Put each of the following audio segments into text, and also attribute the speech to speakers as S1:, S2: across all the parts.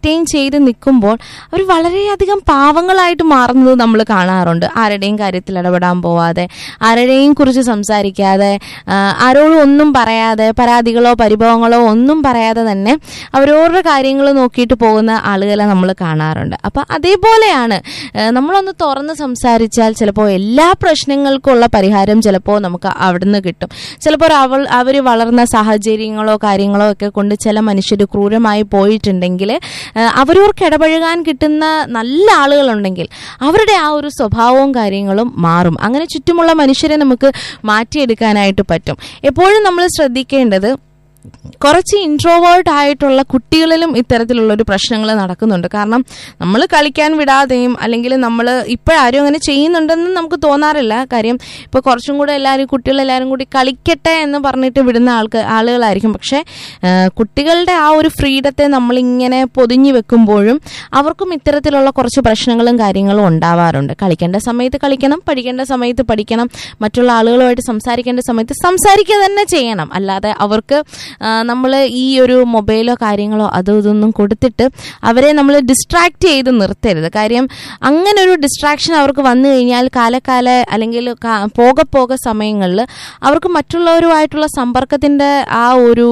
S1: Maintain ചെയ്ത് നിൽക്കുമ്പോൾ അവർ വളരെയധികം പാവങ്ങളായിട്ട് മാറുന്നത് നമ്മൾ കാണാറുണ്ട് ആരുടെയും കാര്യത്തിൽ ഇടപെടാൻ പോവാതെ ആരുടെയും കുറിച്ച് സംസാരിക്കാതെ ആ, ആരോടും ഒന്നും പറയാതെ പരാതികളോ പരിഭവങ്ങളോ ഒന്നും പറയാതെ തന്നെ അവരവരുടെ കാര്യങ്ങൾ നോക്കിയിട്ട് പോകുന്ന ആളുകളെ നമ്മൾ കാണാറുണ്ട് അപ്പം അതേപോലെയാണ് ആ, നമ്മളൊന്ന് തുറന്ന് സംസാരിച്ചാൽ ചിലപ്പോൾ എല്ലാ പ്രശ്നങ്ങൾക്കുള്ള പരിഹാരം ചിലപ്പോൾ നമുക്ക് അവിടുന്ന് കിട്ടും ചിലപ്പോൾ അവൾ അവർ വളർന്ന സാഹചര്യങ്ങളോ കാര്യങ്ങളോ ഒക്കെ കൊണ്ട് ചില മനുഷ്യർ ക്രൂരമായി പോയിട്ടുണ്ടെങ്കിൽ ആ, അവരോർക്ക് ഇടപഴകാൻ കിട്ടുന്ന നല്ല ആളുകളുണ്ടെങ്കിൽ അവരുടെ ആ ഒരു സ്വഭാവവും കാര്യങ്ങളും മാറും അങ്ങനെ ചുറ്റുമുള്ള മനുഷ്യരെ നമുക്ക് മാറ്റിയെടുക്കാനായിട്ട് പറ്റും എപ്പോഴും നമ്മൾ ശ്രദ്ധിക്കേണ്ടത് കുറച്ച് ഇൻട്രോവേർട്ട് ആയിട്ടുള്ള കുട്ടികളിലും ഇത്തരത്തിലുള്ള ഒരു പ്രശ്നങ്ങൾ നടക്കുന്നുണ്ട് കാരണം നമ്മൾ കളിക്കാൻ വിടാതെയും അല്ലെങ്കിൽ നമ്മൾ ഇപ്പോഴാരും അങ്ങനെ ചെയ്യുന്നുണ്ടെന്ന് നമുക്ക് തോന്നാറില്ല കാര്യം ഇപ്പോൾ കുറച്ചും കൂടെ എല്ലാവരും കുട്ടികളെല്ലാവരും കൂടി കളിക്കട്ടെ എന്ന് പറഞ്ഞിട്ട് വിടുന്ന ആൾക്ക് ആളുകളായിരിക്കും പക്ഷേ ആ, കുട്ടികളുടെ ആ ഒരു ഫ്രീഡത്തെ നമ്മളിങ്ങനെ പൊതിഞ്ഞു വെക്കുമ്പോഴും അവർക്കും ഇത്തരത്തിലുള്ള കുറച്ച് പ്രശ്നങ്ങളും കാര്യങ്ങളും ഉണ്ടാവാറുണ്ട് കളിക്കേണ്ട സമയത്ത് കളിക്കണം പഠിക്കേണ്ട സമയത്ത് പഠിക്കണം മറ്റുള്ള ആളുകളുമായിട്ട് സംസാരിക്കേണ്ട സമയത്ത് സംസാരിക്കുക തന്നെ ചെയ്യണം അല്ലാതെ അവർക്ക് നമ്മൾ ഈ ഒരു മൊബൈലോ കാര്യങ്ങളോ അതോ ഇതൊന്നും കൊടുത്തിട്ട് അവരെ നമ്മൾ ഡിസ്ട്രാക്ട് ചെയ്ത് നിർത്തരുത് കാര്യം അങ്ങനെ ഒരു ഡിസ്ട്രാക്ഷൻ അവർക്ക് വന്നു കഴിഞ്ഞാൽ കാലക്കാല അല്ലെങ്കിൽ കാ- പോകെ പോകെ സമയങ്ങളിൽ അവർക്ക് മറ്റുള്ളവരുമായിട്ടുള്ള സമ്പർക്കത്തിൻ്റെ ആ ഒരു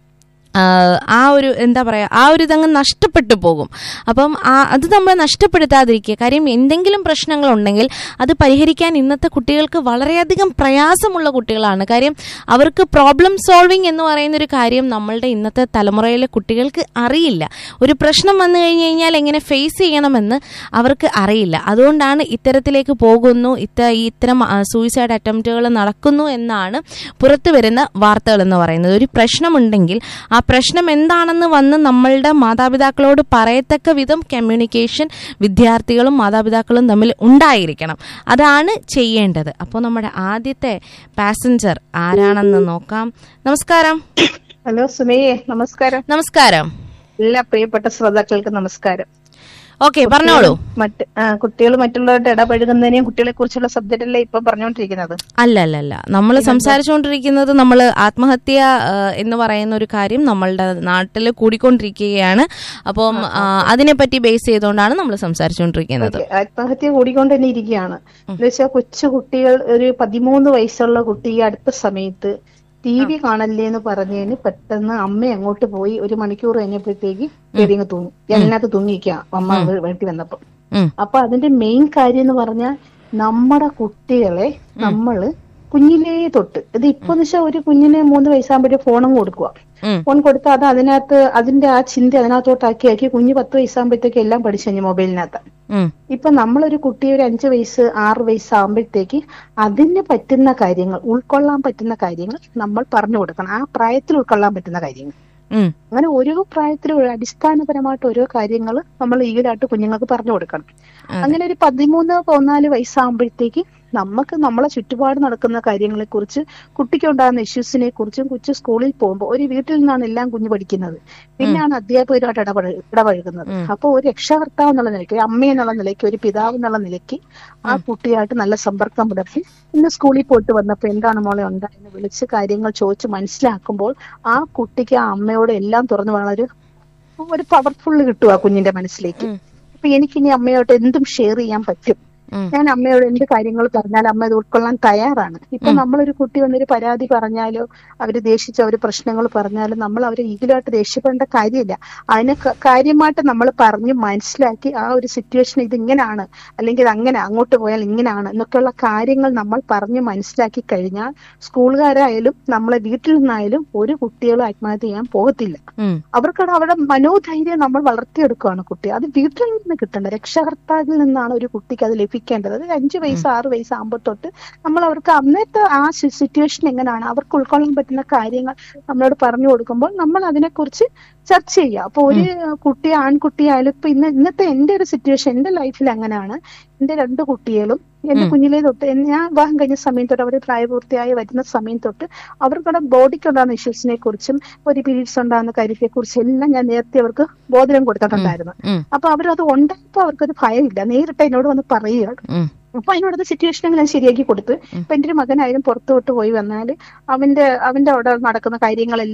S1: ആ, ആ ഒരു എന്താ പറയുക ആ ഒരു ഇതങ്ങ് നഷ്ടപ്പെട്ടു പോകും അപ്പം ആ അത് നമ്മൾ നഷ്ടപ്പെടുത്താതിരിക്കുക കാര്യം എന്തെങ്കിലും പ്രശ്നങ്ങളുണ്ടെങ്കിൽ അത് പരിഹരിക്കാൻ ഇന്നത്തെ കുട്ടികൾക്ക് വളരെയധികം പ്രയാസമുള്ള കുട്ടികളാണ് കാര്യം അവർക്ക് പ്രോബ്ലം സോൾവിങ് എന്ന് പറയുന്ന ഒരു കാര്യം നമ്മളുടെ ഇന്നത്തെ തലമുറയിലെ കുട്ടികൾക്ക് അറിയില്ല ഒരു പ്രശ്നം വന്നു കഴിഞ്ഞ് കഴിഞ്ഞാൽ എങ്ങനെ ഫേസ് ചെയ്യണമെന്ന് അവർക്ക് അറിയില്ല അതുകൊണ്ടാണ് ഇത്തരത്തിലേക്ക് പോകുന്നു ഇത്ത ഈ ഇത്തരം സൂയിസൈഡ് അറ്റംപ്റ്റുകൾ നടക്കുന്നു എന്നാണ് പുറത്തു വരുന്ന വാർത്തകൾ എന്ന് പറയുന്നത് ഒരു പ്രശ്നമുണ്ടെങ്കിൽ ആ പ്രശ്നം എന്താണെന്ന് വന്ന് നമ്മളുടെ മാതാപിതാക്കളോട് പറയത്തക്ക വിധം കമ്മ്യൂണിക്കേഷൻ വിദ്യാർത്ഥികളും മാതാപിതാക്കളും തമ്മിൽ ഉണ്ടായിരിക്കണം അതാണ് ചെയ്യേണ്ടത് അപ്പോൾ നമ്മുടെ ആദ്യത്തെ പാസഞ്ചർ ആരാണെന്ന് നോക്കാം നമസ്കാരം
S2: ഹലോ സുമയെ നമസ്കാരം
S1: നമസ്കാരം
S2: എല്ലാ പ്രിയപ്പെട്ട ശ്രോതാക്കൾക്ക് നമസ്കാരം
S1: ഓക്കെ പറഞ്ഞോളൂ
S2: മറ്റ് കുട്ടികൾ മറ്റുള്ളവരുടെ ഇടപഴകുന്നതിനെയും കുട്ടികളെ കുറിച്ചുള്ള സബ്ജക്റ്റ് അല്ലേ ഇപ്പൊ പറഞ്ഞുകൊണ്ടിരിക്കുന്നത്
S1: അല്ല അല്ല അല്ല നമ്മൾ സംസാരിച്ചുകൊണ്ടിരിക്കുന്നത് നമ്മൾ ആത്മഹത്യ ആ, എന്ന് പറയുന്ന ഒരു കാര്യം നമ്മളുടെ നാട്ടിൽ കൂടിക്കൊണ്ടിരിക്കുകയാണ് അപ്പം ആ, അതിനെപ്പറ്റി ബേസ് ചെയ്തുകൊണ്ടാണ് നമ്മൾ സംസാരിച്ചുകൊണ്ടിരിക്കുന്നത്
S2: ഓക്കേ, ആത്മഹത്യ കൂടിക്കൊണ്ട് തന്നെ ഇരിക്കുകയാണ് എന്ന് വെച്ചാൽ കൊച്ചു കുട്ടികൾ ഒരു പതിമൂന്ന് വയസ്സുള്ള കുട്ടി ഈ അടുത്ത സമയത്ത് ടി വി കാണല്ലേ എന്ന് പറഞ്ഞതിന് പെട്ടെന്ന് അമ്മ അങ്ങോട്ട് പോയി ഒരു മണിക്കൂർ കഴിഞ്ഞപ്പോഴത്തേക്ക് കയറിയങ്ങ് തൂങ്ങി അതിനകത്ത് തൂങ്ങിക്കാം അമ്മ വീട്ടിൽ വന്നപ്പോ
S1: ഉം.
S2: അപ്പൊ അതിന്റെ മെയിൻ കാര്യം എന്ന് പറഞ്ഞാൽ നമ്മുടെ കുട്ടികളെ നമ്മള് കുഞ്ഞിലേ തൊട്ട് ഇത് ഇപ്പൊ എന്ന് വെച്ചാൽ ഒരു കുഞ്ഞിന് മൂന്ന് വയസ്സാകുമ്പോഴേ ഫോണും കൊടുക്കുക
S1: ഉം.
S2: ഫോൺ കൊടുത്താൽ അത് അതിനകത്ത് അതിന്റെ ആ ചിന്ത അതിനകത്തോട്ട് ആക്കി ആക്കി കുഞ്ഞ് പത്ത് വയസ്സാകുമ്പോഴത്തേക്ക് എല്ലാം പഠിച്ചു കഴിഞ്ഞു മൊബൈലിനകത്ത്
S1: ഉം.
S2: ഇപ്പൊ നമ്മളൊരു കുട്ടിയെ ഒരു അഞ്ച് വയസ്സ് ആറ് വയസ്സാകുമ്പോഴത്തേക്ക് അതിന് പറ്റുന്ന കാര്യങ്ങൾ ഉൾക്കൊള്ളാൻ പറ്റുന്ന കാര്യങ്ങൾ നമ്മൾ പറഞ്ഞു കൊടുക്കണം ആ പ്രായത്തിൽ ഉൾക്കൊള്ളാൻ പറ്റുന്ന കാര്യങ്ങൾ
S1: ഉം.
S2: അങ്ങനെ ഓരോ പ്രായത്തിലും ഒരു അടിസ്ഥാനപരമായിട്ട് ഓരോ കാര്യങ്ങൾ നമ്മൾ ഈഗലായിട്ട് കുഞ്ഞുങ്ങൾക്ക് പറഞ്ഞു കൊടുക്കണം അങ്ങനെ ഒരു പതിമൂന്ന് പതിനാല് വയസ്സാകുമ്പോഴത്തേക്ക് നമുക്ക് നമ്മളെ ചുറ്റുപാട് നടക്കുന്ന കാര്യങ്ങളെ കുറിച്ച് കുട്ടിക്ക് ഉണ്ടാകുന്ന ഇഷ്യൂസിനെ കുറിച്ചും കൊച്ചു സ്കൂളിൽ പോകുമ്പോൾ ഒരു വീട്ടിൽ നിന്നാണ് എല്ലാം കുഞ്ഞ് പഠിക്കുന്നത് പിന്നെയാണ് അധ്യാപകരുമായിട്ട് ഇടപഴ ഇടപഴകുന്നത് അപ്പൊ ഒരു രക്ഷാകർത്താവ് എന്നുള്ള നിലയ്ക്ക് ഒരു അമ്മ എന്നുള്ള നിലയ്ക്ക് ഒരു പിതാവ് എന്നുള്ള നിലയ്ക്ക് ആ കുട്ടിയായിട്ട് നല്ല സമ്പർക്കം പുലർത്തി ഇന്ന് സ്കൂളിൽ പോയിട്ട് വന്നപ്പോ എന്താണ് മോളെ ഉണ്ടായെന്ന് വിളിച്ച് കാര്യങ്ങൾ ചോദിച്ച് മനസ്സിലാക്കുമ്പോൾ ആ കുട്ടിക്ക് ആ അമ്മയോട് എല്ലാം തുറന്നു പറയുന്ന ഒരു ഒരു പവർഫുൾ കിട്ടും ആ കുഞ്ഞിന്റെ മനസ്സിലേക്ക് അപ്പൊ എനിക്കിനി അമ്മയോട് എന്തും ഷെയർ ചെയ്യാൻ പറ്റും
S1: ഉം.
S2: ഞാൻ അമ്മയോട് എന്ത് കാര്യങ്ങൾ പറഞ്ഞാൽ അമ്മ ഇത് ഉൾക്കൊള്ളാൻ തയ്യാറാണ് ഇപ്പൊ നമ്മളൊരു കുട്ടി വന്നൊരു പരാതി പറഞ്ഞാലോ അവര് ദേഷിച്ചോ അവര് പ്രശ്നങ്ങൾ പറഞ്ഞാലോ നമ്മൾ അവരെ ഈഗിലായിട്ട് ദേഷ്യപ്പെടേണ്ട കാര്യമില്ല അതിനെ ക- കാര്യമായിട്ട് നമ്മൾ പറഞ്ഞ് മനസ്സിലാക്കി ആ ഒരു സിറ്റുവേഷൻ ഇത് ഇങ്ങനെയാണ് അല്ലെങ്കിൽ ഇത് അങ്ങനെ അങ്ങോട്ട് പോയാൽ ഇങ്ങനെയാണ് എന്നൊക്കെയുള്ള കാര്യങ്ങൾ നമ്മൾ പറഞ്ഞ് മനസ്സിലാക്കി കഴിഞ്ഞാൽ സ്കൂളുകാരായാലും നമ്മളെ വീട്ടിൽ നിന്നായാലും ഒരു കുട്ടികളും ആത്മഹത്യ ചെയ്യാൻ പോകത്തില്ല
S1: ഉം.
S2: അവർക്കവിടെ അവിടെ മനോധൈര്യം നമ്മൾ വളർത്തിയെടുക്കുകയാണ് കുട്ടി അത് വീട്ടിൽ നിന്ന് കിട്ടേണ്ട രക്ഷകർത്താവിൽ നിന്നാണ് ഒരു കുട്ടിക്ക് അത് ലഭിക്കേണ്ടത് അത് അഞ്ചു വയസ്സ് ആറ് വയസ്സ് ആകുമ്പോൾ തൊട്ട് നമ്മൾ അവർക്ക് അന്നത്തെ ആ സിറ്റുവേഷൻ എങ്ങനെയാണ് അവർക്ക് ഉൾക്കൊള്ളാൻ പറ്റുന്ന കാര്യങ്ങൾ നമ്മളോട് പറഞ്ഞു കൊടുക്കുമ്പോൾ നമ്മൾ അതിനെക്കുറിച്ച് ചർച്ച ചെയ്യുക അപ്പൊ ഒരു കുട്ടി ആൺകുട്ടിയായാലും ഇപ്പൊ ഇന്ന് ഇന്നത്തെ എന്റെ ഒരു സിറ്റുവേഷൻ എന്റെ ലൈഫിൽ അങ്ങനെയാണ് എന്റെ രണ്ട് കുട്ടികളും എന്റെ കുഞ്ഞിലേ തൊട്ട് എന്നെ ഞാൻ വിവാഹം കഴിഞ്ഞ സമയം തൊട്ട് അവർ പ്രായപൂർത്തിയായി വരുന്ന സമയം തൊട്ട് അവർക്കുടെ ബോഡിക്ക് ഉണ്ടാകുന്ന ഇഷ്യൂസിനെ കുറിച്ചും ഒരു പീരീഡ്സ് ഉണ്ടാകുന്ന കാര്യത്തെ കുറിച്ചും എല്ലാം ഞാൻ നേരത്തെ അവർക്ക് ബോധനം കൊടുത്തിട്ടുണ്ടായിരുന്നു
S1: ഉം.
S2: അപ്പൊ അവരത് ഉണ്ടായപ്പോ അവർക്കൊരു ഭയമില്ല നേരിട്ട് എന്നോട് വന്ന് പറയുക
S1: ഉം.
S2: അപ്പൊ അതിനോടത് സിറ്റുവേഷൻ ഞാൻ ശരിയാക്കി കൊടുത്ത് ഇപ്പൊ എന്റെ ഒരു മകനായാലും പുറത്തോട്ട് പോയി വന്നാല് അവന്റെ അവന്റെ അവിടെ നടക്കുന്ന കാര്യങ്ങളെല്ലാം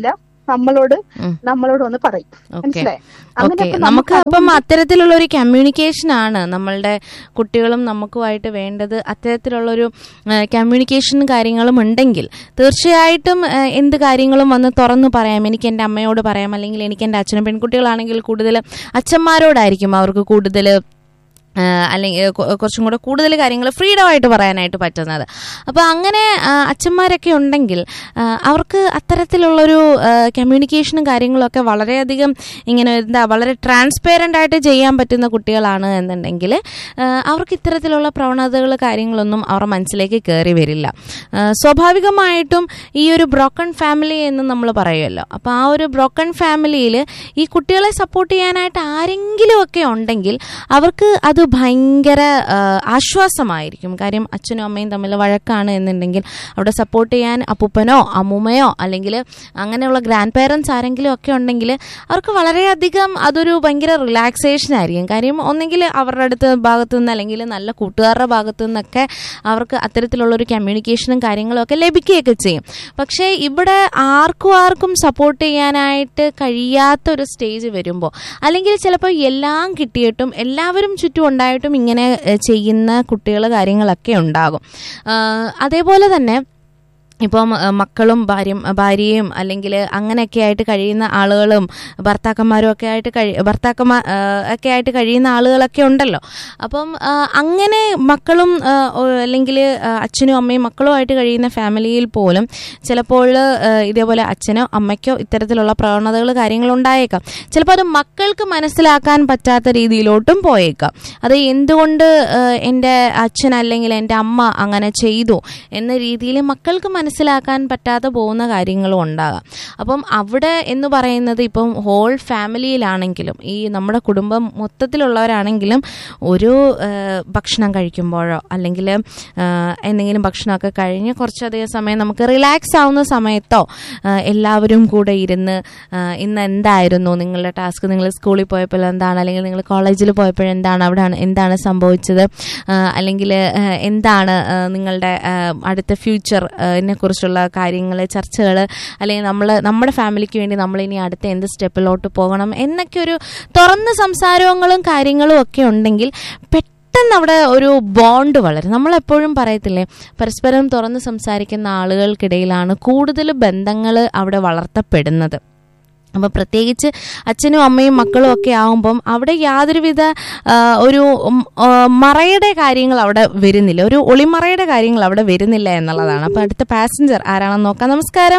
S2: നമ്മളോട്
S1: ഉം.
S2: നമ്മളോട് ഒന്ന് പറയും
S1: ഓക്കെ
S2: മനസ്സിലായി അങ്ങനെ
S1: ഓക്കെ
S2: അപ്പൊ
S1: നമുക്ക് അപ്പം
S2: അതുകൊണ്ട്
S1: അത്തരത്തിലുള്ള ഒരു കമ്മ്യൂണിക്കേഷൻ ആണ് നമ്മളുടെ കുട്ടികളും നമുക്കുമായിട്ട് വേണ്ടത് അത്തരത്തിലുള്ളൊരു കമ്മ്യൂണിക്കേഷൻ കാര്യങ്ങളും ഉണ്ടെങ്കിൽ തീർച്ചയായിട്ടും ആ, എന്ത് കാര്യങ്ങളും വന്ന് തുറന്നു പറയാം എനിക്ക് എൻ്റെ അമ്മയോട് പറയാം അല്ലെങ്കിൽ എനിക്ക് എൻ്റെ അച്ഛനും പെൺകുട്ടികളാണെങ്കിൽ കൂടുതൽ അച്ഛന്മാരോടായിരിക്കും അവർക്ക് കൂടുതൽ അല്ലെങ്കിൽ കൊ- കുറച്ചും കൂടെ കൂടുതൽ കാര്യങ്ങൾ ഫ്രീഡമായിട്ട് പറയാനായിട്ട് പറ്റുന്നത് അപ്പോൾ അങ്ങനെ ആ, അച്ഛന്മാരൊക്കെ ഉണ്ടെങ്കിൽ ആ, അവർക്ക് അത്തരത്തിലുള്ളൊരു കമ്മ്യൂണിക്കേഷനും കാര്യങ്ങളൊക്കെ വളരെയധികം ഇങ്ങനെ എന്താ വളരെ ട്രാൻസ്പെറൻ്റ് ആയിട്ട് ചെയ്യാൻ പറ്റുന്ന കുട്ടികളാണ് എന്നുണ്ടെങ്കിൽ ആ, അവർക്ക് ഇത്തരത്തിലുള്ള പ്രവണതകൾ കാര്യങ്ങളൊന്നും അവരുടെ മനസ്സിലേക്ക് കയറി വരില്ല ആ, സ്വാഭാവികമായിട്ടും ഈ ഒരു ബ്രോക്കൺ ഫാമിലി എന്ന് നമ്മൾ പറയുമല്ലോ അപ്പോൾ ആ ഒരു ബ്രോക്കൺ ഫാമിലിയിൽ ഈ കുട്ടികളെ സപ്പോർട്ട് ചെയ്യാനായിട്ട് ആരെങ്കിലും ഒക്കെ ഉണ്ടെങ്കിൽ അവർക്ക് അത് ഭയങ്കര ആ, ആശ്വാസമായിരിക്കും കാര്യം അച്ഛനും അമ്മയും തമ്മിൽ വഴക്കാണ് എന്നുണ്ടെങ്കിൽ അവിടെ സപ്പോർട്ട് ചെയ്യാൻ അപ്പൂപ്പനോ അമ്മൂമ്മയോ അല്ലെങ്കിൽ അങ്ങനെയുള്ള ഗ്രാൻഡ് പേരൻസ് ആരെങ്കിലും ഒക്കെ ഉണ്ടെങ്കിൽ അവർക്ക് വളരെയധികം അതൊരു ഭയങ്കര റിലാക്സേഷൻ ആയിരിക്കും കാര്യം ഒന്നെങ്കിൽ അവരുടെ അടുത്ത് ഭാഗത്തു നിന്ന് അല്ലെങ്കിൽ നല്ല കൂട്ടുകാരുടെ ഭാഗത്തു നിന്നൊക്കെ അവർക്ക് അത്തരത്തിലുള്ളൊരു കമ്മ്യൂണിക്കേഷനും കാര്യങ്ങളും ഒക്കെ ലഭിക്കുകയൊക്കെ ചെയ്യും പക്ഷേ ഇവിടെ ആർക്കും ആർക്കും സപ്പോർട്ട് ചെയ്യാനായിട്ട് കഴിയാത്ത ഒരു സ്റ്റേജ് വരുമ്പോൾ അല്ലെങ്കിൽ ചിലപ്പോൾ എല്ലാം കിട്ടിയിട്ടും എല്ലാവരും ചുറ്റും ഉണ്ടായിട്ടും ഇങ്ങനെ ഏഹ്, ചെയ്യുന്ന കുട്ടികൾ കാര്യങ്ങളൊക്കെ ഉണ്ടാകും ആഹ് അതേപോലെ തന്നെ ഇപ്പം അഹ് മക്കളും ഭാര്യയും ഭാര്യയും അല്ലെങ്കിൽ അങ്ങനെയൊക്കെ ആയിട്ട് കഴിയുന്ന ആളുകളും ഭർത്താക്കന്മാരും ഒക്കെ ആയിട്ട് കഴി ഭർത്താക്കന്മാർ ഒക്കെ ആയിട്ട് കഴിയുന്ന ആളുകളൊക്കെ ഉണ്ടല്ലോ അപ്പം ആ, അങ്ങനെ മക്കളും ആ, ഒ- അല്ലെങ്കിൽ ആ, അച്ഛനും അമ്മയും മക്കളുമായിട്ട് കഴിയുന്ന ഫാമിലിയിൽ പോലും ചിലപ്പോൾ ആ, ഇതേപോലെ അച്ഛനോ അമ്മയ്ക്കോ ഇത്തരത്തിലുള്ള പ്രവണതകൾ കാര്യങ്ങളുണ്ടായേക്കാം ചിലപ്പോൾ അത് മക്കൾക്ക് മനസ്സിലാക്കാൻ പറ്റാത്ത രീതിയിലോട്ടും പോയേക്കാം അത് എന്തുകൊണ്ട് ആ, എൻ്റെ അച്ഛൻ അല്ലെങ്കിൽ എൻ്റെ അമ്മ അങ്ങനെ ചെയ്തു എന്ന രീതിയിൽ മക്കൾക്ക് മനസ്സിലാക്കാൻ പറ്റാതെ പോകുന്ന കാര്യങ്ങളും ഉണ്ടാകാം അപ്പം അവിടെ എന്ന് പറയുന്നത് ഇപ്പം ഹോൾ ഫാമിലിയിലാണെങ്കിലും ഈ നമ്മുടെ കുടുംബം മൊത്തത്തിലുള്ളവരാണെങ്കിലും ഒരു ആ, ഭക്ഷണം കഴിക്കുമ്പോഴോ അല്ലെങ്കിൽ ആ, എന്തെങ്കിലും ഭക്ഷണമൊക്കെ കഴിഞ്ഞ് കുറച്ചധികം സമയം നമുക്ക് റിലാക്സ് ആവുന്ന സമയത്തോ ആ, എല്ലാവരും കൂടെ ഇരുന്ന് ആ, ഇന്ന് എന്തായിരുന്നു നിങ്ങളുടെ ടാസ്ക് നിങ്ങൾ സ്കൂളിൽ പോയപ്പോൾ എന്താണ് അല്ലെങ്കിൽ നിങ്ങൾ കോളേജിൽ പോയപ്പോൾ എന്താണ് അവിടെ എന്താണ് സംഭവിച്ചത് അല്ലെങ്കിൽ എന്താണ് ആ, നിങ്ങളുടെ ആ, അടുത്ത ഫ്യൂച്ചർ കുറിച്ചുള്ള കാര്യങ്ങൾ ചർച്ചകൾ അല്ലെങ്കിൽ നമ്മൾ നമ്മുടെ ഫാമിലിക്ക് വേണ്ടി നമ്മൾ ഇനി അടുത്ത എന്ത് സ്റ്റെപ്പിലോട്ട് പോകണം എന്നൊക്കെ ഒരു തുറന്ന സംസാരങ്ങളും കാര്യങ്ങളും ഒക്കെ ഉണ്ടെങ്കിൽ പെട്ടെന്ന് അവിടെ ഒരു ബോണ്ട് വളരും നമ്മളെപ്പോഴും പറയത്തില്ലേ പരസ്പരം തുറന്ന് സംസാരിക്കുന്ന ആളുകൾക്കിടയിലാണ് കൂടുതൽ ബന്ധങ്ങൾ അവിടെ വളർത്തപ്പെടുന്നത് അപ്പം പ്രത്യേകിച്ച് അച്ഛനും അമ്മയും മക്കളും ഒക്കെ ആവുമ്പം അവിടെ യാതൊരുവിധ ആ, ഒരു ഉം, ആ, മറയുടെ കാര്യങ്ങൾ അവിടെ വരുന്നില്ല ഒരു ഒളിമറയുടെ കാര്യങ്ങൾ അവിടെ വരുന്നില്ല എന്നുള്ളതാണ് അപ്പം അടുത്ത പാസഞ്ചർ ആരാണെന്ന് നോക്കാം നമസ്കാരം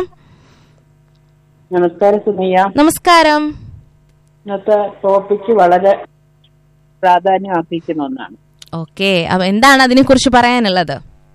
S3: നമസ്കാരം സുമയ്യ
S1: നമസ്കാരം
S3: ഇന്നത്തെ ടോപ്പിക്ക് വളരെ പ്രാധാന്യം അർഹിക്കുന്ന ഒന്നാണ്
S1: ഓക്കെ അപ്പം എന്താണ് അതിനെക്കുറിച്ച് പറയാനുള്ളത്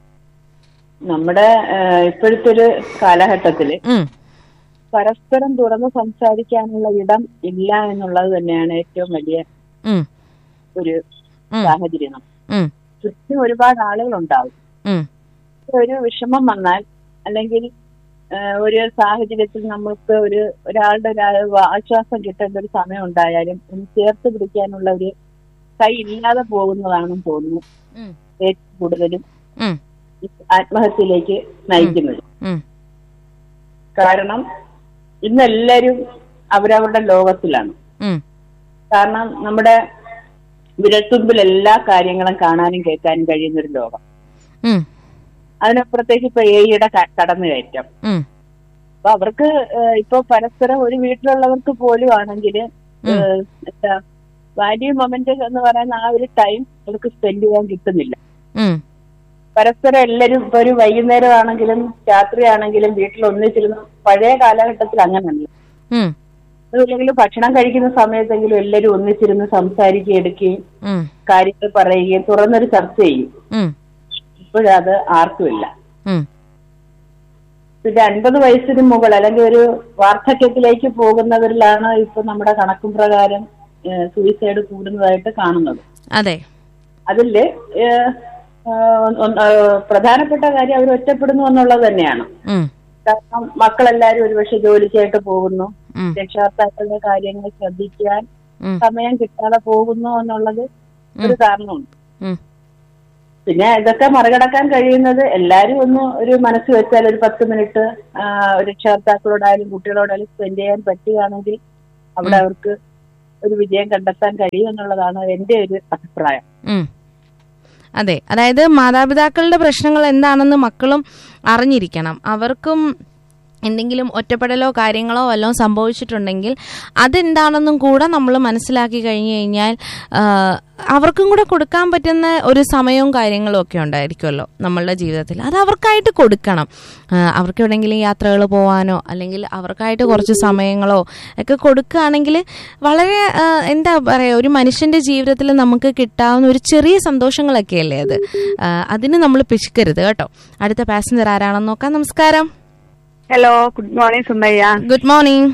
S3: നമ്മുടെ ഏഹ്, ഇപ്പോഴത്തെ ഒരു കാലഘട്ടത്തില്
S1: ഉം,
S3: പരസ്പരം തുറന്ന് സംസാരിക്കാനുള്ള ഇടം ഇല്ല എന്നുള്ളത് തന്നെയാണ് ഏറ്റവും വലിയ
S1: ഉം,
S3: ഒരു
S1: ഉം,
S3: സാഹചര്യം
S1: ഉം,
S3: ചുറ്റും ഒരുപാട് ആളുകൾ ഉണ്ടാവും
S1: ഉം,
S3: ഒരു വിഷമം വന്നാൽ അല്ലെങ്കിൽ ഏഹ്, ഒരു സാഹചര്യത്തിൽ നമുക്ക് ഒരു ഒരാളുടെ ഒരു ആശ്വാസം കിട്ടേണ്ട ഒരു സമയം ഉണ്ടായാലും ഒന്ന് ചേർത്ത് പിടിക്കാനുള്ള ഒരു കൈ ഇല്ലാതെ പോകുന്നതാണെന്ന് തോന്നുന്നു
S1: ഉം,
S3: ഏറ്റവും കൂടുതലും
S1: ഉം,
S3: ഈ ആത്മഹത്യയിലേക്ക് നയിക്കുന്നത്
S1: ഉം,
S3: കാരണം ഇന്ന് എല്ലാവരും അവരവരുടെ ലോകത്തിലാണ്
S1: ഉം,
S3: കാരണം നമ്മുടെ വിരൽത്തുമ്പിൽ എല്ലാ കാര്യങ്ങളും കാണാനും കേൾക്കാനും കഴിയുന്ന ഒരു ലോകം
S1: ഉം,
S3: അതിനപ്പുറത്തേക്ക് ഇപ്പൊ എയുടെ കടന്നുകയറ്റം
S1: ഉം,
S3: അപ്പൊ അവർക്ക് ഏഹ്, ഇപ്പൊ പരസ്പരം ഒരു വീട്ടിലുള്ളവർക്ക് പോലും ആണെങ്കിൽ എന്താ വാല്യൂ മൊമെന്റ് എന്ന് പറയുന്ന ആ ഒരു ടൈം അവർക്ക് സ്പെൻഡ് ചെയ്യാൻ കിട്ടുന്നില്ല
S1: ഉം,
S3: പരസ്പരം എല്ലാവരും ഇപ്പൊ ഒരു വൈകുന്നേരം ആണെങ്കിലും രാത്രി ആണെങ്കിലും വീട്ടിൽ ഒന്നിച്ചിരുന്നു പഴയ കാലഘട്ടത്തിൽ അങ്ങനല്ല
S1: ഉം,
S3: അല്ലെങ്കിൽ ഭക്ഷണം കഴിക്കുന്ന സമയത്തെങ്കിലും എല്ലാവരും ഒന്നിച്ചിരുന്ന് സംസാരിക്കുകയും എടുക്കുകയും
S1: ഉം,
S3: കാര്യങ്ങൾ പറയുകയും തുറന്നൊരു ചർച്ച ചെയ്യും
S1: ഉം,
S3: ഇപ്പോഴത് ആർക്കുമില്ല
S1: ഉം,
S3: പിന്നെ അൻപത് വയസ്സിന് മുകൾ അല്ലെങ്കിൽ ഒരു വാർദ്ധക്യത്തിലേക്ക് പോകുന്നവരിലാണ് ഇപ്പൊ നമ്മുടെ കണക്കും പ്രകാരം സൂയിസൈഡ് കൂടുന്നതായിട്ട് കാണുന്നത്
S1: അതെ
S3: അതില് ഏഹ്, ആഹ്, ഒന്ന് ആഹ്, പ്രധാനപ്പെട്ട കാര്യം അവർ ഒറ്റപ്പെടുന്നു എന്നുള്ളത് തന്നെയാണ്
S1: ഉം,
S3: കാരണം മക്കളെല്ലാരും ഒരുപക്ഷെ ജോലിക്കായിട്ട് പോകുന്നു
S1: ഉം,
S3: രക്ഷകർത്താക്കളുടെ കാര്യങ്ങൾ ശ്രദ്ധിക്കാൻ
S1: ഉം,
S3: സമയം കിട്ടാതെ പോകുന്നു എന്നുള്ളത് ഒരു കാരണമുണ്ട്
S1: ഉം,
S3: പിന്നെ ഇതൊക്കെ മറികടക്കാൻ കഴിയുന്നത് എല്ലാരും ഒന്ന് ഒരു മനസ്സ് വെച്ചാൽ ഒരു പത്ത് മിനിറ്റ് ആ, രക്ഷകർത്താക്കളോടായാലും കുട്ടികളോടായാലും സ്പെൻഡ് ചെയ്യാൻ പറ്റുകയാണെങ്കിൽ അവിടെ അവർക്ക് ഒരു വിജയം കണ്ടെത്താൻ കഴിയും എന്നുള്ളതാണ് എന്റെ ഒരു അഭിപ്രായം
S1: ഉം. അതെ അതായത് മാതാപിതാക്കളുടെ പ്രശ്നങ്ങൾ എന്താണെന്ന് മക്കളും അറിഞ്ഞിരിക്കണം അവർക്കും എന്തെങ്കിലും ഒറ്റപ്പെടലോ കാര്യങ്ങളോ വല്ലതും സംഭവിച്ചിട്ടുണ്ടെങ്കിൽ അതെന്താണെന്നും കൂടെ നമ്മൾ മനസ്സിലാക്കി കഴിഞ്ഞു കഴിഞ്ഞാൽ ആ, അവർക്കും കൂടെ കൊടുക്കാൻ പറ്റുന്ന ഒരു സമയവും കാര്യങ്ങളും ഒക്കെ ഉണ്ടായിരിക്കുമല്ലോ നമ്മളുടെ ജീവിതത്തിൽ അത് അവർക്കായിട്ട് കൊടുക്കണം ആ, അവർക്ക് എവിടെയെങ്കിലും യാത്രകൾ പോകാനോ അല്ലെങ്കിൽ അവർക്കായിട്ട് കുറച്ച് സമയങ്ങളോ ഒക്കെ കൊടുക്കുകയാണെങ്കിൽ വളരെ ആ, എന്താ പറയുക ഒരു മനുഷ്യന്റെ ജീവിതത്തിൽ നമുക്ക് കിട്ടാവുന്ന ഒരു ചെറിയ സന്തോഷങ്ങളൊക്കെ അല്ലേ അത് ആ, അതിന് നമ്മൾ പിശുക്കരുത് കേട്ടോ അടുത്ത പാസഞ്ചർ ആരാണെന്ന് നോക്കാം നമസ്കാരം
S4: hello good morning Sumayya
S1: good morning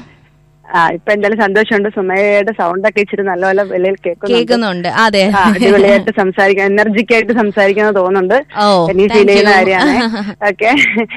S4: ആ ഇപ്പൊ എന്തായാലും സന്തോഷമുണ്ട് സുമയ്യയുടെ സൗണ്ട് ഒക്കെ ഇച്ചിരി നല്ലപോലെ വെളിയിൽ കേൾക്കുന്നുണ്ട്
S1: കേൾക്കുന്നുണ്ട് അതെ
S4: ആ, അടിപൊളിയായിട്ട് സംസാരിക്കാൻ എനർജിക് ആയിട്ട് സംസാരിക്കുന്നത് തോന്നുന്നുണ്ട്
S1: ഓ
S4: എനിക്ക്
S1: thank
S4: ഫീൽ ചെയ്യുന്ന
S1: you.
S4: കാര്യമാണ് ഓക്കെ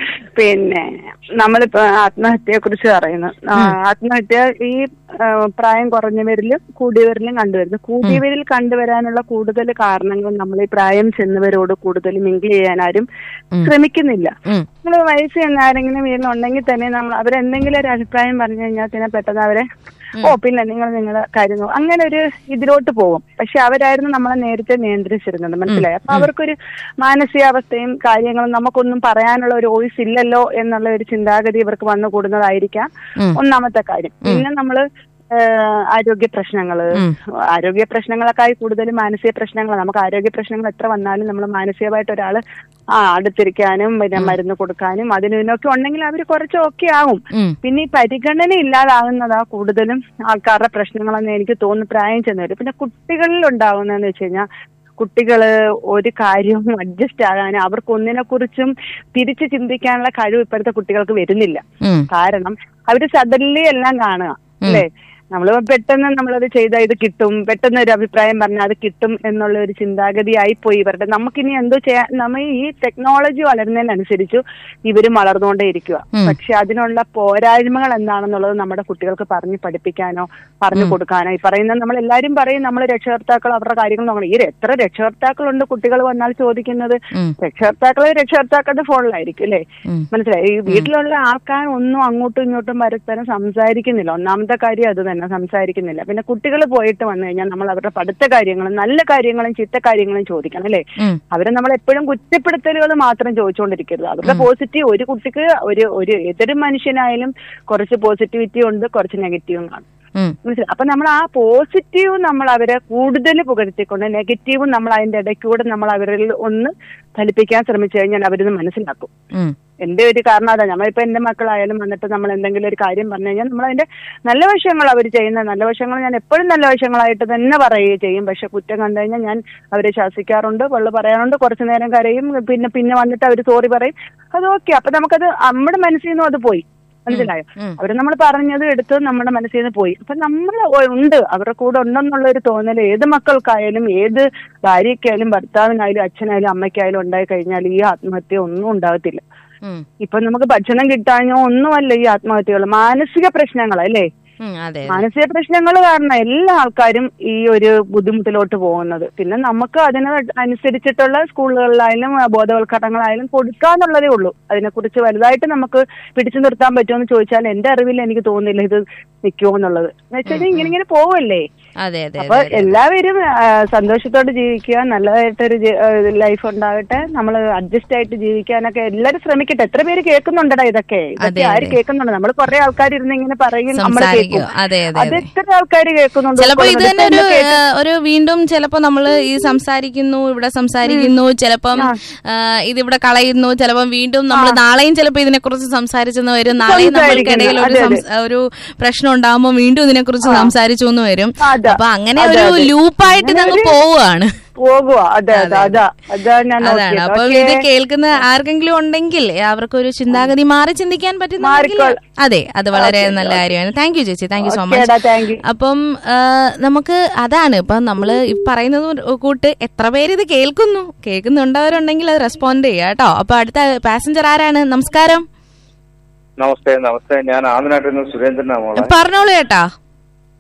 S4: പിന്നെ നമ്മളിപ്പോ ആത്മഹത്യയെ കുറിച്ച് പറയുന്നു ആ, ആത്മഹത്യ ഈ ആ, പ്രായം കുറഞ്ഞവരിലും കൂടിയവരിലും കണ്ടുവരുന്നു കൂടിയവരിൽ കണ്ടുവരാനുള്ള കൂടുതൽ കാരണങ്ങൾ നമ്മൾ ഈ പ്രായം ചെന്നവരോട് കൂടുതൽ മിങ്കിൾ ചെയ്യാൻ ആരും
S1: ഉം.
S4: ശ്രമിക്കുന്നില്ല
S1: ഉം,
S4: നമ്മൾ വയസ്സ് ചെന്ന ആരെങ്കിലും വീട്ടിലുണ്ടെങ്കിൽ തന്നെ നമ്മൾ അവരെന്തെങ്കിലും ഒരു അഭിപ്രായം പറഞ്ഞു കഴിഞ്ഞാൽ തന്നെ പെട്ടെന്ന് അവരെ ഓ പിന്നെ നിങ്ങൾ നിങ്ങളുടെ കാര്യം നോ-" അങ്ങനെ ഒരു ഇതിലോട്ട് പോകും പക്ഷെ അവരായിരുന്നു നമ്മളെ നേരത്തെ നിയന്ത്രിച്ചിരുന്നത് മനസ്സിലായി അപ്പൊ അവർക്കൊരു മാനസികാവസ്ഥയും കാര്യങ്ങളും നമുക്കൊന്നും പറയാനുള്ള ഒരു വോയിസ് ഇല്ലല്ലോ എന്നുള്ള ഒരു ചിന്താഗതി ഇവർക്ക് വന്നു കൂടുന്നതായിരിക്കാം
S1: ഉം.
S4: ഒന്നാമത്തെ കാര്യം പിന്നെ നമ്മള് ഏഹ്, ആരോഗ്യ പ്രശ്നങ്ങള്
S1: ഉം.
S4: ആരോഗ്യ പ്രശ്നങ്ങളെക്കായി കൂടുതൽ മാനസിക പ്രശ്നങ്ങൾ നമുക്ക് ആരോഗ്യ പ്രശ്നങ്ങൾ എത്ര വന്നാലും നമ്മൾ മാനസികമായിട്ട് ഒരാള് ആ അടുത്തിരിക്കാനും പിന്നെ മരുന്ന് കൊടുക്കാനും അതിനും ഇതിനൊക്കെ ഉണ്ടെങ്കിൽ അവർ കുറച്ച് ഓക്കെ ആവും
S1: ഉം,
S4: പിന്നെ ഈ പരിഗണന ഇല്ലാതാകുന്നതാ കൂടുതലും ആൾക്കാരുടെ പ്രശ്നങ്ങളെന്ന് എനിക്ക് തോന്നുന്നു പ്രായം ചെന്നവര് പിന്നെ കുട്ടികളിൽ ഉണ്ടാകുന്നതെന്ന് വെച്ച് കഴിഞ്ഞാൽ കുട്ടികള് ഒരു കാര്യവും അഡ്ജസ്റ്റ് ആകാനും അവർക്ക് ഒന്നിനെ കുറിച്ചും തിരിച്ച് ചിന്തിക്കാനുള്ള കഴിവ് ഇപ്പോഴത്തെ കുട്ടികൾക്ക് വരുന്നില്ല
S1: ഉം,
S4: കാരണം അവര് സഡൻലി എല്ലാം കാണുക അല്ലേ നമ്മൾ പെട്ടെന്ന് നമ്മളത് ചെയ്താൽ ഇത് കിട്ടും പെട്ടെന്ന് ഒരു അഭിപ്രായം പറഞ്ഞാൽ അത് കിട്ടും എന്നുള്ള ഒരു ചിന്താഗതി ആയിപ്പോയി ഇവരുടെ നമുക്കിനി എന്തോ ചെയ്യാൻ നമ്മൾ ഈ ടെക്നോളജി വളരുന്നതിനനുസരിച്ച് ഇവരും വളർന്നുകൊണ്ടേ ഇരിക്കുക
S1: ഉം.
S4: പക്ഷെ അതിനുള്ള പോരായ്മകൾ എന്താണെന്നുള്ളത് നമ്മുടെ കുട്ടികൾക്ക് പറഞ്ഞു പഠിപ്പിക്കാനോ പറഞ്ഞു കൊടുക്കാനോ ഈ പറയുന്ന നമ്മൾ എല്ലാരും പറയും നമ്മൾ രക്ഷകർത്താക്കൾ അവരുടെ കാര്യങ്ങൾ നോക്കണം ഈ എത്ര രക്ഷകർത്താക്കളുണ്ട് കുട്ടികൾ വന്നാൽ ചോദിക്കുന്നത്
S1: ഉം,
S4: രക്ഷകർത്താക്കള് രക്ഷകർത്താക്കളുടെ ഫോണിലായിരിക്കും അല്ലേ
S1: ഉം.
S4: മനസ്സിലായി ഈ വീട്ടിലുള്ള ആൾക്കാർ ഒന്നും അങ്ങോട്ടും ഇങ്ങോട്ടും പരസ്പരം സംസാരിക്കുന്നില്ല ഒന്നാമത്തെ കാര്യം അത് തന്നെ സംസാരിക്കുന്നില്ല പിന്നെ കുട്ടികൾ പോയിട്ട് വന്നു കഴിഞ്ഞാൽ നമ്മൾ അവരുടെ പഠിത്ത കാര്യങ്ങളും നല്ല കാര്യങ്ങളും ചീത്ത കാര്യങ്ങളും ചോദിക്കണം അല്ലേ
S1: ഉം,
S4: അവരെ നമ്മൾ എപ്പോഴും കുറ്റപ്പെടുത്തലുകൾ മാത്രം ചോദിച്ചുകൊണ്ടിരിക്കരുത് അവരുടെ പോസിറ്റീവ് ഒരു കുട്ടിക്ക് ഒരു ഒരു ഏതൊരു മനുഷ്യനായാലും കുറച്ച് പോസിറ്റിവിറ്റി ഉണ്ട് കുറച്ച് നെഗറ്റീവും കാണും
S1: ഉം,
S4: മനസ്സിലായി അപ്പൊ നമ്മൾ ആ പോസിറ്റീവ് നമ്മൾ അവരെ കൂടുതൽ പുകഴ്ത്തിക്കൊണ്ട് നെഗറ്റീവും നമ്മൾ അതിന്റെ ഇടയ്ക്കൂടെ നമ്മൾ അവരിൽ ഒന്ന് ഫലിപ്പിക്കാൻ ശ്രമിച്ചു കഴിഞ്ഞാൽ അവരിത് മനസ്സിലാക്കും
S1: ഉം,
S4: എന്റെ ഒരു കാരണം അതാ നമ്മളിപ്പോ എന്റെ മക്കളായാലും വന്നിട്ട് നമ്മൾ എന്തെങ്കിലും ഒരു കാര്യം പറഞ്ഞു കഴിഞ്ഞാൽ നമ്മൾ അതിന്റെ നല്ല വശങ്ങൾ അവർ ചെയ്യുന്ന നല്ല വശങ്ങൾ ഞാൻ എപ്പോഴും നല്ല വശങ്ങളായിട്ട് തന്നെ പറയുകയും ചെയ്യും പക്ഷെ കുറ്റം കണ്ടു കഴിഞ്ഞാൽ ഞാൻ അവരെ ശാസിക്കാറുണ്ട് വെള്ളം പറയാറുണ്ട് കുറച്ചു നേരം കരയും പിന്നെ പിന്നെ വന്നിട്ട് അവർ സോറി പറയും അത് ഓക്കെ അപ്പൊ നമുക്കത് നമ്മുടെ മനസ്സിൽ നിന്നും അത് പോയി മനസ്സിലായോ
S1: ഉം.
S4: അവര് നമ്മൾ പറഞ്ഞത് എടുത്ത് നമ്മുടെ മനസ്സിൽ നിന്ന് പോയി അപ്പൊ നമ്മൾ ഉണ്ട് അവരുടെ കൂടെ ഉണ്ടെന്നുള്ള ഒരു തോന്നൽ ഏത് മക്കൾക്കായാലും ഏത് ഭാര്യയ്ക്കായാലും ഭർത്താവിനായാലും അച്ഛനായാലും അമ്മയ്ക്കായാലും ഉണ്ടായി കഴിഞ്ഞാൽ ഈ ആത്മഹത്യ ഒന്നും ഉണ്ടാകത്തില്ല
S1: ഉം,
S4: ഇപ്പൊ നമുക്ക് ഭക്ഷണം കിട്ടാഞ്ഞോ ഒന്നുമല്ല ഈ ആത്മഹത്യകൾ മാനസിക പ്രശ്നങ്ങൾ അല്ലേ
S1: ഉം, അതെ അതെ.
S4: മാനസിക പ്രശ്നങ്ങൾ കാരണം എല്ലാ ആൾക്കാരും ഈ ഒരു ബുദ്ധിമുട്ടിലോട്ട് പോകുന്നത് പിന്നെ നമുക്ക് അതിന് അനുസരിച്ചിട്ടുള്ള സ്കൂളുകളിലായാലും ആ, ബോധവൽക്കരണങ്ങളായാലും കൊടുക്കാന്നുള്ളതേ ഉള്ളൂ അതിനെക്കുറിച്ച് വലുതായിട്ട് നമുക്ക് പിടിച്ചു നിർത്താൻ പറ്റുമെന്ന് ചോദിച്ചാൽ എന്റെ അറിവിൽ എനിക്ക് തോന്നുന്നില്ല ഇത് നിൽക്കുമോ എന്നുള്ളത് എന്ന് വെച്ചാൽ ഇങ്ങനെ ഇങ്ങനെ പോവല്ലേ
S1: അതെ അതെ
S4: അപ്പൊ
S1: അതെ, അതെ
S4: എല്ലാവരും ആ, സന്തോഷത്തോടെ ജീവിക്കുക നല്ലതായിട്ടൊരു ലൈഫ് ഉണ്ടാകട്ടെ നമ്മൾ അഡ്ജസ്റ്റ് ആയിട്ട് ജീവിക്കാനൊക്കെ എല്ലാരും ശ്രമിക്കട്ടെ എത്ര പേര് കേൾക്കുന്നുണ്ടടാ ഇതൊക്കെ
S1: അതെ,
S4: ഇതൊക്കെ ആര്
S1: അതെ.
S4: കേൾക്കുന്നുണ്ട് നമ്മൾ കുറെ ആൾക്കാർ ഇരുന്ന് ഇങ്ങനെ പറയും നമ്മൾ
S1: സംസാരിക്കും
S4: കേൾക്കും
S1: അതെ അതെ
S4: അത്
S1: അതെ
S4: എത്ര ആൾക്കാർ കേൾക്കുന്നുണ്ട്
S1: ചിലപ്പോ ഇത് തന്നെ ഒരു
S4: ഇതൊക്കെ കേട്ട്
S1: ഏഹ്, ഒരു വീണ്ടും ചിലപ്പോ നമ്മള് ഈ സംസാരിക്കുന്നു ഇവിടെ സംസാരിക്കുന്നു ചിലപ്പം ഏഹ്, ഇതിവിടെ കളയുന്നു ചിലപ്പം വീണ്ടും നമ്മൾ നാളെയും ചിലപ്പോ ഇതിനെക്കുറിച്ച് സംസാരിച്ചെന്ന് വരും നാളെയും നമ്മൾക്കിടയിൽ ഒരു
S4: അതെ, അതെ.
S1: സംസ- ഒരു പ്രശ്നം ഉണ്ടാകുമ്പോൾ വീണ്ടും ഇതിനെക്കുറിച്ച് സംസാരിച്ചു എന്ന് വരും
S4: അതാ,
S1: അപ്പൊ അങ്ങനെ
S4: അതെ,
S1: ഒരു
S4: അതെ.
S1: ലൂപ്പായിട്ട്
S4: അങ്ങനെ
S1: ഇതങ്ങ്
S4: ഒരു-
S1: പോവുകയാണ്
S4: പോകുക അതെ അതെ അതാ അതാ ഞാൻ
S1: അതാണ്
S4: നോക്കിയത്
S1: അപ്പൊ
S4: ഓക്കേ.
S1: ഇത് കേൾക്കുന്ന ആർക്കെങ്കിലും ഉണ്ടെങ്കിൽ അവർക്കൊരു ചിന്താഗതി മാറി ചിന്തിക്കാൻ പറ്റുന്നെങ്കിൽ
S4: മാറിക്കോൾ.
S1: അതെ അത് വളരെ നല്ല കാര്യമാണ് താങ്ക് യു ചേച്ചി താങ്ക് യു സോ
S4: ഓക്കേടാ,
S1: മച്ച്
S4: thank you.
S1: അപ്പം ആ, നമുക്ക് അതാണ് ഇപ്പം നമ്മൾ ഈ പറയുന്നത് കൂട്ട് എത്ര പേര് ഇത് കേൾക്കുന്നു കേൾക്കുന്നുണ്ടവരുണ്ടെങ്കിൽ അത് റെസ്പോണ്ട് ചെയ്യുക കേട്ടോ അപ്പൊ അടുത്ത പാസഞ്ചർ ആരാണ് നമസ്കാരം
S5: നമസ്തേ നമസ്തേ ഞാൻ ആമിനാട്ടിൽ നിന്ന് സുരേന്ദ്രനാ മോളെ
S1: പറഞ്ഞോളൂ ചേട്ടാ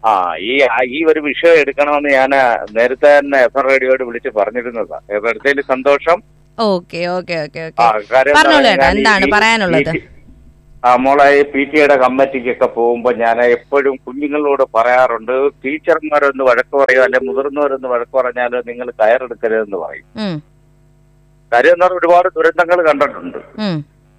S5: ആ ഈ ആ- ഈ ഒരു വിഷയം എടുക്കണമെന്ന് ഞാൻ നേരത്തെ തന്നെ എഫ് എം റേഡിയോയോട് വിളിച്ച് പറഞ്ഞിരുന്നതാ എടുത്തതിൽ സന്തോഷം
S1: ഓക്കെ ഓക്കെ ഓക്കെ
S5: ആ
S1: ഓക്കെ
S5: കാര്യം എന്താ
S1: പറഞ്ഞോളൂ
S5: പറഞ്ഞാൽ
S1: ചേട്ടാ എന്താണ്
S5: ഈ-
S1: പറയാനുള്ളത്
S5: ഈ- ആ മോളെ ഈ പി ടിയുടെ കമ്മിറ്റിക്കൊക്കെ പോകുമ്പോൾ ഞാൻ എപ്പോഴും കുഞ്ഞുങ്ങളോട് പറയാറുണ്ട് ടീച്ചർമാരൊന്ന് വഴക്ക് പറയോ അല്ലെ മുതിർന്നവരൊന്ന് വഴക്ക് പറഞ്ഞാൽ നിങ്ങൾ കയറെടുക്കരുതെന്ന് പറയും
S1: ഉം,
S5: കാര്യം എന്ന് പറഞ്ഞാൽ ഒരുപാട് ദുരന്തങ്ങൾ കണ്ടിട്ടുണ്ട്
S1: ഉം,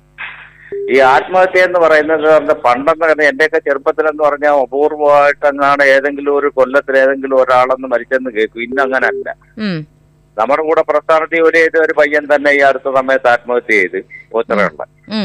S5: ഈ ആത്മഹത്യ എന്ന് പറയുന്നത് പറഞ്ഞ പണ്ടെന്ന് പറഞ്ഞാൽ എന്റെയൊക്കെ ചെറുപ്പത്തിലെന്ന് പറഞ്ഞാൽ അപൂർവമായിട്ട് അങ്ങാണ് ഏതെങ്കിലും ഒരു കൊല്ലത്തിൽ ഏതെങ്കിലും ഒരാളെന്ന് മരിച്ചെന്ന് കേൾക്കും ഇന്ന് അങ്ങനല്ല
S1: ഉം,
S5: നമ്മുടെ കൂടെ പ്രസ്ഥാനത്തിൽ ജോലി ചെയ്ത ഒരു പയ്യൻ തന്നെ ഈ അടുത്ത സമയത്ത് ആത്മഹത്യ ചെയ്ത് ഓച്ചറയുള്ള
S1: ഉം.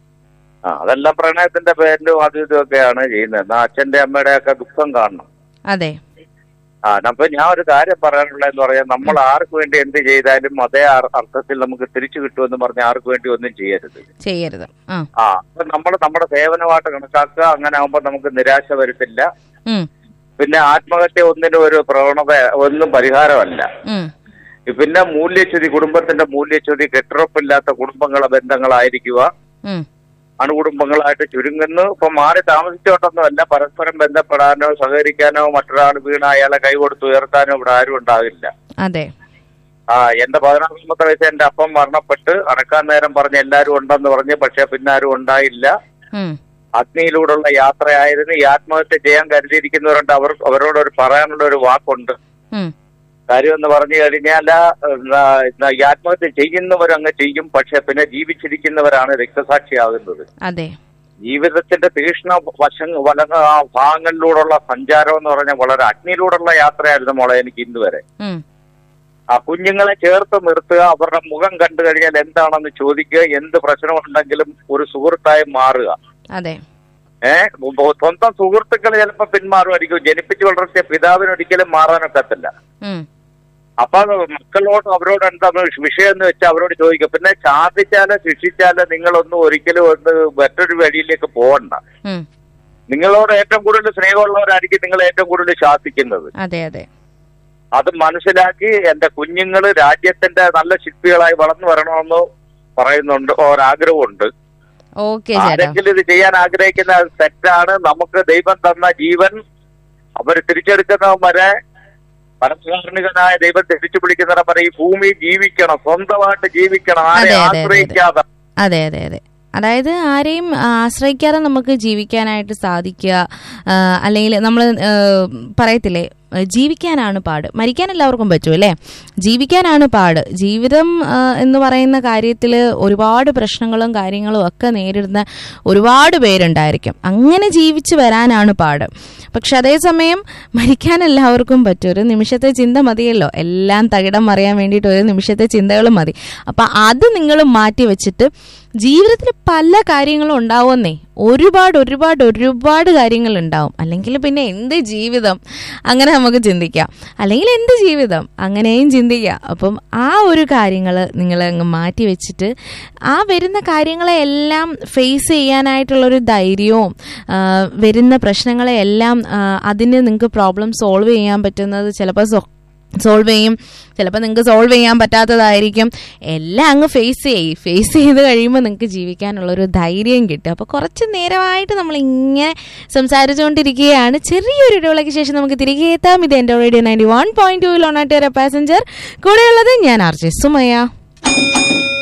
S5: ആ അതെല്ലാം പ്രണയത്തിന്റെ പേരിലും അതും ഇതും ഒക്കെയാണ് ചെയ്യുന്നത് എന്നാ അച്ഛന്റെ അമ്മയുടെ ഒക്കെ ദുഃഖം കാണണം
S1: അതെ
S5: ആ അപ്പൊ ഞാൻ ഒരു കാര്യം പറയാനുള്ളതെന്ന് പറയാൻ നമ്മൾ ആർക്ക് വേണ്ടി എന്ത് ചെയ്താലും അതേ അർ- അർത്ഥത്തിൽ നമുക്ക് തിരിച്ചു കിട്ടുമെന്ന് പറഞ്ഞ് ആർക്ക് വേണ്ടി ഒന്നും ചെയ്യരുത്
S1: ചെയ്യരുത് ആ
S5: ആ അപ്പൊ നമ്മൾ നമ്മുടെ സേവനമായിട്ട് കണക്കാക്കുക അങ്ങനെ ആകുമ്പോൾ നമുക്ക് നിരാശ വരുത്തില്ല
S1: ഉം,
S5: പിന്നെ ആത്മഹത്യ ഒന്നിനും ഒരു പ്രവണത ഒന്നും പരിഹാരമല്ല
S1: ഉം,
S5: പിന്നെ മൂല്യച്യുതി കുടുംബത്തിന്റെ മൂല്യച്യുതി കെട്ടുറപ്പില്ലാത്ത കുടുംബങ്ങളെ ബന്ധങ്ങളായിരിക്കുക
S1: ഉം.
S5: അണുകുടുംബങ്ങളായിട്ട് ചുരുങ്ങുന്നു ഇപ്പൊ മാറി താമസിച്ചോട്ടൊന്നുമല്ല പരസ്പരം ബന്ധപ്പെടാനോ സഹകരിക്കാനോ മറ്റൊരാൾ വീണ അയാളെ കൈകൊടുത്ത് ഉയർത്താനോ ഇവിടെ ആരും ഉണ്ടാകില്ല
S1: അതെ
S5: ആ എന്റെ പതിനാറാമത്തെ വയസ്സ് എന്റെ അപ്പം മരണപ്പെട്ട് അടക്കാൻ നേരം പറഞ്ഞ് എല്ലാവരും ഉണ്ടെന്ന് പറഞ്ഞ് പക്ഷെ പിന്നെ ആരും ഉണ്ടായില്ല
S1: ഉം,
S5: അഗ്നിയിലൂടെയുള്ള യാത്രയായിരുന്നു ഈ ആത്മഹത്യ ചെയ്യാൻ കരുതിയിരിക്കുന്നവരുണ്ട് അവർ അവരോട് ഒരു പറയാനുള്ള ഒരു വാക്കുണ്ട്
S1: ഉം,
S5: കാര്യം എന്ന് പറഞ്ഞു കഴിഞ്ഞാൽ ആ, ഈ ആത്മഹത്യ ചെയ്യുന്നവരങ്ങ് ചെയ്യും പക്ഷെ പിന്നെ ജീവിച്ചിരിക്കുന്നവരാണ് രക്തസാക്ഷിയാകുന്നത്
S1: അതെ
S5: ജീവിതത്തിന്റെ തീക്ഷ്ണ വശ വല ആ ഭാഗങ്ങളിലൂടെയുള്ള സഞ്ചാരം എന്ന് പറഞ്ഞാൽ വളരെ അഗ്നിയിലൂടെയുള്ള യാത്രയായിരുന്നു മോളെ എനിക്ക് ഇന്ന് വരെ
S1: ഉം,
S5: ആ കുഞ്ഞുങ്ങളെ ചേർത്ത് നിർത്തുക അവരുടെ മുഖം കണ്ടു കഴിഞ്ഞാൽ എന്താണെന്ന് ചോദിക്കുക എന്ത് പ്രശ്നമുണ്ടെങ്കിലും ഒരു സുഹൃത്തായി മാറുക
S1: അതെ
S5: ഏഹ് സ്വന്തം സുഹൃത്തുക്കൾ ചിലപ്പോൾ പിന്മാറുമായിരിക്കും ജനിപ്പിച്ചു വളർത്തിയ പിതാവിന് ഒരിക്കലും മാറാനൊക്കത്തില്ല
S1: ഉം,
S5: അപ്പൊ അത് മക്കളോട് അവരോട് എന്താ വിഷയം എന്ന് വെച്ചാൽ അവരോട് ചോദിക്കും പിന്നെ ശാസിച്ചാലോ ശിക്ഷിച്ചാലോ നിങ്ങളൊന്നും ഒരിക്കലും ഒന്ന് മറ്റൊരു വഴിയിലേക്ക് പോകണ്ട
S1: ഉം.
S5: നിങ്ങളോട് ഏറ്റവും കൂടുതൽ സ്നേഹമുള്ളവരായിരിക്കും നിങ്ങൾ ഏറ്റവും കൂടുതൽ ശാസിക്കുന്നത്
S1: അതെ അതെ
S5: അത് മനസ്സിലാക്കി എന്റെ കുഞ്ഞുങ്ങൾ രാജ്യത്തിന്റെ നല്ല ശില്പികളായി വളർന്നു വരണമെന്ന് പറയുന്നുണ്ട് ഒരാഗ്രഹമുണ്ട്
S1: ഓക്കെ ചേട്ടാ
S5: ആരെങ്കിലും ഇത് ചെയ്യാൻ ആഗ്രഹിക്കുന്ന അത് തെറ്റാണ് നമുക്ക് ദൈവം തന്ന ജീവൻ അവർ തിരിച്ചെടുക്കുന്നവൻ വരെ പരസ്കാരണികനായ ദൈവം തിരിച്ചു പിടിക്കുന്നവരെ വരെ ഈ ഭൂമി ജീവിക്കണം സ്വന്തമായിട്ട് ജീവിക്കണം
S1: അതെ,
S5: ആരെ
S1: അതെ, അതെ, അതെ.
S5: ആശ്രയിക്കാതെ
S1: അതെ അതെ അതെ അതായത് ആരെയും ആശ്രയിക്കാതെ നമുക്ക് ജീവിക്കാനായിട്ട് സാധിക്കുക ആ, അല്ലെങ്കിൽ നമ്മൾ പറയത്തില്ലേ ആ, ജീവിക്കാനാണ് പാട് മരിക്കാൻ എല്ലാവർക്കും പറ്റും അല്ലേ ജീവിക്കാനാണ് പാട് ജീവിതം ആ, എന്ന് പറയുന്ന കാര്യത്തിൽ ഒരുപാട് പ്രശ്നങ്ങളും കാര്യങ്ങളും ഒക്കെ നേരിടുന്ന ഒരുപാട് പേരുണ്ടായിരിക്കും അങ്ങനെ ജീവിച്ചു വരാനാണ് പാട് പക്ഷെ അതേസമയം മരിക്കാൻ എല്ലാവർക്കും പറ്റും ഒരു നിമിഷത്തെ ചിന്ത മതിയല്ലോ എല്ലാം തകിടം മറിയാൻ വേണ്ടിയിട്ട് ഒരു നിമിഷത്തെ ചിന്തകൾ മതി അപ്പം അത് നിങ്ങൾ മാറ്റി വെച്ചിട്ട് ജീവിതത്തിൽ പല കാര്യങ്ങളും ഉണ്ടാവുമെന്നേ ഒരുപാട് ഒരുപാട് ഒരുപാട് കാര്യങ്ങൾ ഉണ്ടാവും അല്ലെങ്കിൽ പിന്നെ എന്ത് ജീവിതം അങ്ങനെ നമുക്ക് ചിന്തിക്കാം അല്ലെങ്കിൽ എന്ത് ജീവിതം അങ്ങനെയും ചിന്തിക്കാം അപ്പം ആ ഒരു കാര്യങ്ങൾ നിങ്ങൾ അങ്ങ് മാറ്റി വെച്ചിട്ട് ആ വരുന്ന കാര്യങ്ങളെ എല്ലാം ഫേസ് ചെയ്യാനായിട്ടുള്ളൊരു ധൈര്യവും ആ, വരുന്ന പ്രശ്നങ്ങളെ എല്ലാം ആ, അതിന് നിങ്ങൾക്ക് പ്രോബ്ലം സോൾവ് ചെയ്യാൻ പറ്റുന്നത് ചിലപ്പോൾ സോ സോൾവ് ചെയ്യും ചിലപ്പോൾ നിങ്ങൾക്ക് സോൾവ് ചെയ്യാൻ പറ്റാത്തതായിരിക്കും എല്ലാം അങ്ങ് ഫേസ് ചെയ്യും ഫേസ് ചെയ്ത് കഴിയുമ്പോൾ നിങ്ങൾക്ക് ജീവിക്കാനുള്ളൊരു ധൈര്യം കിട്ടും അപ്പോൾ കുറച്ച് നേരമായിട്ട് നമ്മൾ ഇങ്ങനെ സംസാരിച്ചുകൊണ്ടിരിക്കുകയാണ് ചെറിയൊരു ഇടവേളയ്ക്ക് ശേഷം നമുക്ക് തിരികെ എത്താം ഇത് എൻ്റെ റേഡിയോ നയൻറ്റി വൺ പോയിന്റ് ടൂവിൽ ഓണാട്ടിയറ പാസഞ്ചർ കൂടെയുള്ളത് ഞാൻ ആർജെ സുമയ്യ